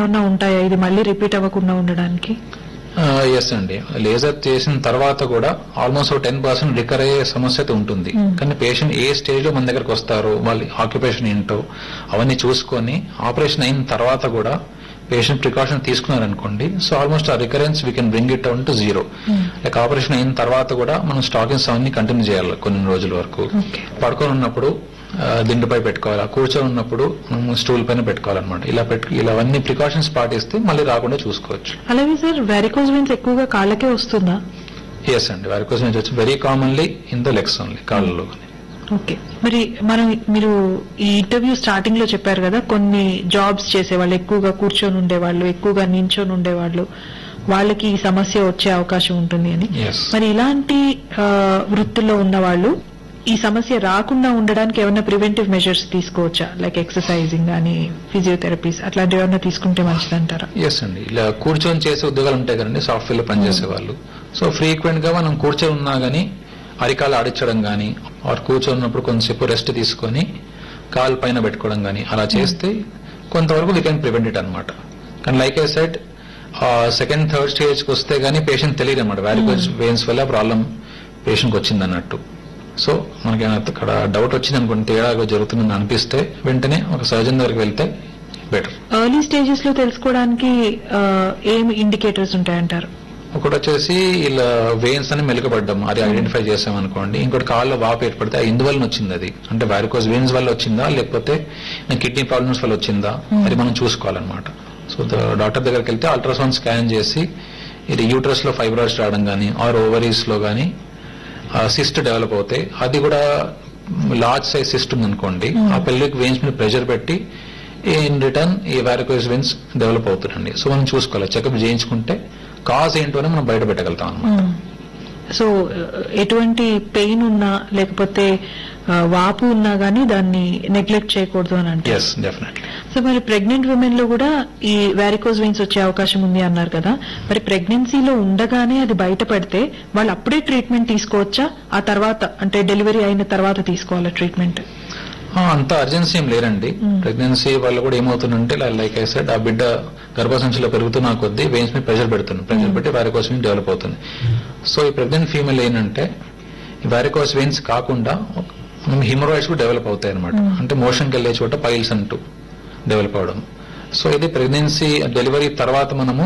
ఏమన్నా ఉంటాయా ఇది మళ్ళీ రిపీట్ అవ్వకుండా ఉండడానికి ఎస్ అండి లేజర్ చేసిన తర్వాత కూడా ఆల్మోస్ట్ ఒక టెన్ పర్సెంట్ రికర్ అయ్యే సమస్య అయితే ఉంటుంది కానీ పేషెంట్ ఏ స్టేజ్ లో మన దగ్గరకు వస్తారో వాళ్ళ ఆక్యుపేషన్ ఏంటో అవన్నీ చూసుకొని ఆపరేషన్ అయిన తర్వాత కూడా పేషెంట్ ప్రికాషన్ తీసుకున్నారనుకోండి so almost uh recurrence we can bring it down to zero like operation అయిన తర్వాత కూడా మనం స్టాకింగ్స్ అవన్నీ కంటిన్యూ చేయాలి కొన్ని రోజుల వరకు Okay. పడుకొని ఉన్నప్పుడు ఆ, దిండుపై పెట్టుకోవాలి కూర్చొని ఉన్నప్పుడు మనం స్టూల్ పైన పెట్టుకోవాలన్నమాట ఇలా పెట్టు ఇలా అవన్నీ ప్రికాషన్స్ పాటిస్తే మళ్ళీ రాకుండా చూసుకోవచ్చు అలాగే సార్ వెరికోజ్ వెయిన్స్ ఎక్కువగా కాళ్ళకే వస్తుందా ఎస్ అండి వారికోస్ నుంచి వచ్చి very commonly in the legs only కాళ్ళలో ఓకే మరి మనం మీరు ఈ ఇంటర్వ్యూ స్టార్టింగ్ లో చెప్పారు కదా కొన్ని జాబ్స్ చేసేవాళ్ళు ఎక్కువగా కూర్చొని ఉండేవాళ్ళు ఎక్కువగా నించొని ఉండేవాళ్ళు వాళ్ళకి ఈ సమస్య వచ్చే అవకాశం ఉంటుంది అని Yes. మరి ఇలాంటి ఆ, వృత్తుల్లో ఉన్న వాళ్ళు ఈ సమస్య రాకుండా ఉండడానికి ఏమైనా ప్రివెంటివ్ మెజర్స్ తీసుకోవచ్చా లైక్ ఎక్సర్సైజింగ్ కానీ ఫిజియోథెరపీస్ అట్లాంటివి ఏమైనా తీసుకుంటే మంచిదంటారా ఎస్ అండి ఇలా కూర్చొని చేసే ఉద్యోగాలు ఉంటాయి కదండి సాఫ్ట్వేర్ లో పనిచేసే వాళ్ళు సో ఫ్రీక్వెంట్ గా మనం కూర్చొని ఉన్నా గానీ అరికాలు ఆడించడం గానీ ఆర్ కూర్చొని ఉన్నప్పుడు కొంతసేపు రెస్ట్ తీసుకొని కాలు పైన పెట్టుకోవడం గానీ అలా చేస్తే కొంతవరకు వీ కెన్ ప్రివెంట్ ఇట్ అనమాట కానీ like I said second third stage కి వస్తే గానీ పేషెంట్ తెలియదు అనమాట వ్యారికోజ్ వెయిన్స్ వల్ల ప్రాబ్లం పేషెంట్ వచ్చింది అన్నట్టు సో మనకి అక్కడ డౌట్ వచ్చింది అనుకోండి తేడా జరుగుతుందని అనిపిస్తే వెంటనే ఒక సర్జన్ దగ్గరికి వెళ్తే బెటర్ ఎర్లీ స్టేజెస్ లో తెలుసుకోవడానికి ఆ, ఏం ఇండికేటర్స్ ఉంటాయంటారు ఒకటి వచ్చేసి ఇలా వెయిన్స్ అని మెలుకబడ్డం అది ఐడెంటిఫై చేసామనుకోండి ఇంకోటి కాళ్ళలో వాపు ఏర్పడితే అది ఎందువల్ల వచ్చింది అది అంటే వారికోస్ వెయిన్స్ వల్ల వచ్చిందా లేకపోతే కిడ్నీ ప్రాబ్లమ్స్ వల్ల వచ్చిందా అది మనం చూసుకోవాలన్నమాట సో డాక్టర్ దగ్గరికి వెళ్తే అల్ట్రాసౌండ్ స్కాన్ చేసి ఇది యూట్రస్ లో ఫైబ్రాయిడ్స్ రావడం కానీ ఆర్ ఓవరీస్ లో కానీ సిస్ట్ డెవలప్ అవుతాయి అది కూడా లార్జ్ సైజ్ సిస్ట్ ఉందనుకోండి ఆ పెల్విక్ వెయిన్స్ మీద ప్రెషర్ పెట్టి ఇన్ రిటర్న్ ఈ వారికోస్ వెయిన్స్ డెవలప్ అవుతుందండి సో మనం చూసుకోవాలి చెకప్ చేయించుకుంటే కాజ్ ఏంటో అని మనం బయట పెట్టగలుగుతాం అన్నమాట సో ఎటువంటి పెయిన్ ఉన్నా లేకపోతే ఆ, వాపు ఉన్నా గానీ దాన్ని నెగ్లెక్ట్ చేయకూడదు అని అంటే ఎస్ డెఫినెట్లీ సో మరి ప్రెగ్నెంట్ విమెన్ లో కూడా ఈ వ్యారికోజ్ వెయిన్స్ వచ్చే అవకాశం ఉంది అన్నారు కదా మరి ప్రెగ్నెన్సీలో ఉండగానే అది బయటపడితే వాళ్ళు అప్పుడే ట్రీట్మెంట్ తీసుకోవచ్చా ఆ తర్వాత అంటే డెలివరీ అయిన తర్వాత తీసుకోవాలా ట్రీట్మెంట్ అంత అర్జెన్సీ ఏం లేరండి ప్రెగ్నెన్సీ వల్ల కూడా ఏమవుతుందంటే లైక్ ఐ సెడ్ ఆ బిడ్డ గర్భసంచిలో పెరుగుతున్న కొద్దీ వెయిన్స్ మీద ప్రెషర్ పెడుతుంది ప్రెషర్ పెట్టి వారికోస్ వెయిన్ డెవలప్ అవుతుంది సో ఈ ప్రెగ్నెంట్ ఫీమేల్ ఏంటంటే ఈ వారికోస్ వెయిన్స్ కాకుండా హిమరాయిడ్స్ కూడా డెవలప్ అవుతాయి అనమాట అంటే మోషన్కి వెళ్ళే చోట పైల్స్ అంటూ డెవలప్ అవడం సో ఇది ప్రెగ్నెన్సీ డెలివరీ తర్వాత మనము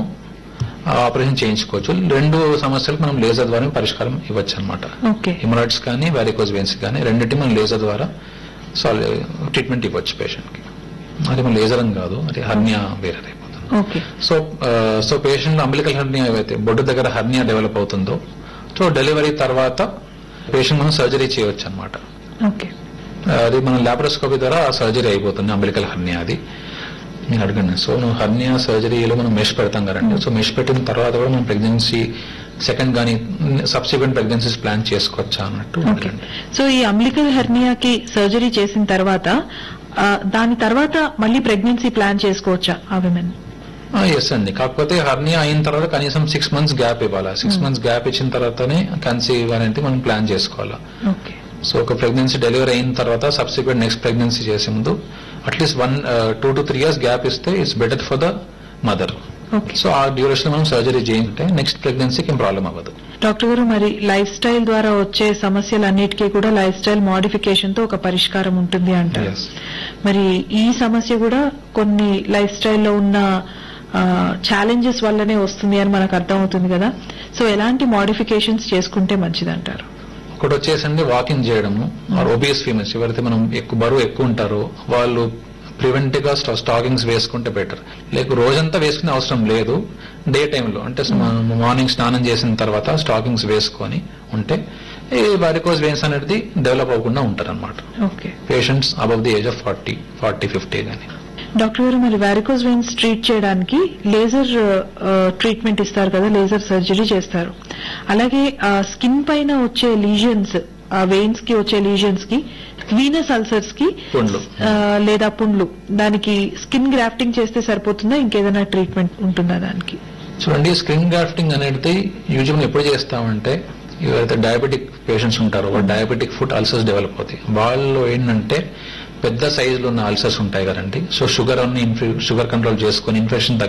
ఆపరేషన్ చేయించుకోవచ్చు రెండు సమస్యలకు మనం లేజర్ ద్వారా పరిష్కారం ఇవ్వచ్చు అనమాట ఓకే హిమరాయిడ్స్ కానీ వారికోజ్ వెయిన్స్ కానీ రెండింటి మనం లేజర్ ద్వారా సాల్వ్ ట్రీట్మెంట్ ఇవ్వచ్చు పేషెంట్ కి అది మన లేజర్ అని కాదు అది హర్నియా వేరే అయిపోతుంది okay so so patient umbilical hernia ఏవైతే బొడ్డు దగ్గర హర్నియా డెవలప్ అవుతుందో సో డెలివరీ తర్వాత పేషెంట్ మనం సర్జరీ చేయవచ్చు అనమాట ఓకే అది మన లాప్రోస్కోపీ ద్వారా సర్జరీ అయిపోతుంది అంబిలికల్ హర్నియా అది మీరు అడగండి సో నువ్వు హర్నియా సర్జరీలో మనం మెష్ పెడతాం కదండి సో మెష్ పెట్టిన తర్వాత కూడా మనం ప్రెగ్నెన్సీ సెకండ్ కానీ సబ్సిక్వెంట్ ప్రెగ్నెన్సీస్ ప్లాన్ చేసుకోవచ్చా అన్నట్టు ఓకే అడగండి సో ఈ అంబ్లికల్ హెర్నియాకి సర్జరీ చేసిన తర్వాత ఆ, దాని తర్వాత మళ్ళీ ప్రెగ్నెన్సీ ప్లాన్ చేసుకోవచ్చా ఆ విమెన్ ఎస్ అండి కాకపోతే హర్నియా అయిన తర్వాత కనీసం సిక్స్ మంత్స్ గ్యాప్ ఇవ్వాలి సిక్స్ మంత్స్ గ్యాప్ ఇచ్చిన తర్వాతనే కన్సీవ్ అనేది మనం ప్లాన్ చేసుకోవాలి ఓకే సో ఒక ప్రెగ్నెన్సీ డెలివరీ అయిన తర్వాత సబ్సిక్వెంట్ నెక్స్ట్ ప్రెగ్నెన్సీ చేసే ముందు at least one two to three years gap ఇస్తే it's better for the mother okay so ఆ డ్యూరేషన్ మనం సర్జరీ చేయించుంటే నెక్స్ట్ ప్రెగ్నెన్సీకి ఏం ప్రాబ్లం అవ్వదు డాక్టర్ గారు మరి లైఫ్ స్టైల్ ద్వారా వచ్చే సమస్యలన్నిటికీ కూడా లైఫ్ స్టైల్ మోడిఫికేషన్ తో ఒక పరిష్కారం ఉంటుంది అంటారు Yes. మరి ఈ సమస్య కూడా కొన్ని లైఫ్ స్టైల్లో ఉన్న ఛాలెంజెస్ వల్లనే వస్తుంది అని మనకు అర్థమవుతుంది కదా సో ఎలాంటి మోడిఫికేషన్స్ చేసుకుంటే మంచిదంటారు ఒకటి వచ్చేసండి వాకింగ్ చేయడము ఆర్ ఒబియస్ ఫీమేల్స్ ఎవరైతే మనం ఎక్కువ బరువు ఎక్కువ ఉంటారో వాళ్ళు ప్రివెంటివ్ గా స్టాకింగ్స్ వేసుకుంటే బెటర్ లేక రోజంతా వేసుకునే అవసరం లేదు డే టైంలో అంటే మార్నింగ్ స్నానం చేసిన తర్వాత స్టాకింగ్స్ వేసుకొని ఉంటే ఈ వారికోజ్ వెయిన్స్ అనేది డెవలప్ అవ్వకుండా ఉంటారు అనమాట okay patients above the age of forty forty fifty కానీ డాక్టర్ గారు మరి వారికోజ్ వెయిన్స్ ట్రీట్ చేయడానికి లేజర్ ట్రీట్మెంట్ ఇస్తారు కదా లేజర్ సర్జరీ చేస్తారు అలాగే స్కిన్ పైన వచ్చే లీజన్స్ ఆ వెయిన్స్ కి వచ్చే లీజన్స్ కి వీనస్ అల్సర్స్ కి పుండ్లు. ఆ, లేదా పుండ్లు దానికి స్కిన్ గ్రాఫ్టింగ్ చేస్తే సరిపోతుందా ఇంకేదైనా ట్రీట్మెంట్ ఉంటుందా దానికి చూడండి స్క్రీన్ గ్రాఫ్టింగ్ అనేది యూజువల్ ఎప్పుడు చేస్తామంటే ఎవరైతే డయాబెటిక్ పేషెంట్స్ ఉంటారో వాళ్ళు డయాబెటిక్ ఫుడ్ అల్సర్స్ డెవలప్ అవుతాయి వాళ్ళు ఏంటంటే పెద్ద సైజులో ఉన్న అల్సర్స్ ఉంటాయి కదండి సో షుగర్ అన్ని షుగర్ కంట్రోల్ చేసుకొని ఇన్ఫెక్షన్